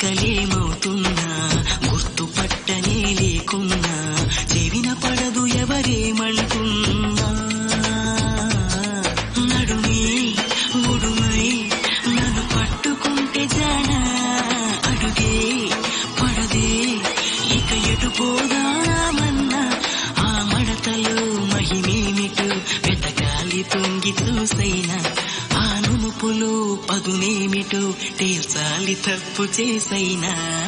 లెక్కలేమవుతున్నా గుర్తుపట్టనే లేకున్నా చెవిన పడదు ఎవరేమంటున్నా నడుమే ఉడుమై నన్ను పట్టుకుంటే జానా అడుగే పడదే ఇక ఎటు పోదామన్నా ఆ మడతలో మహిమేమిటో వెతకాలి తొంగి చూసైనా ఆ నునుపులో పదునేమిటో తేల్చాలి తప్పు చేసైనా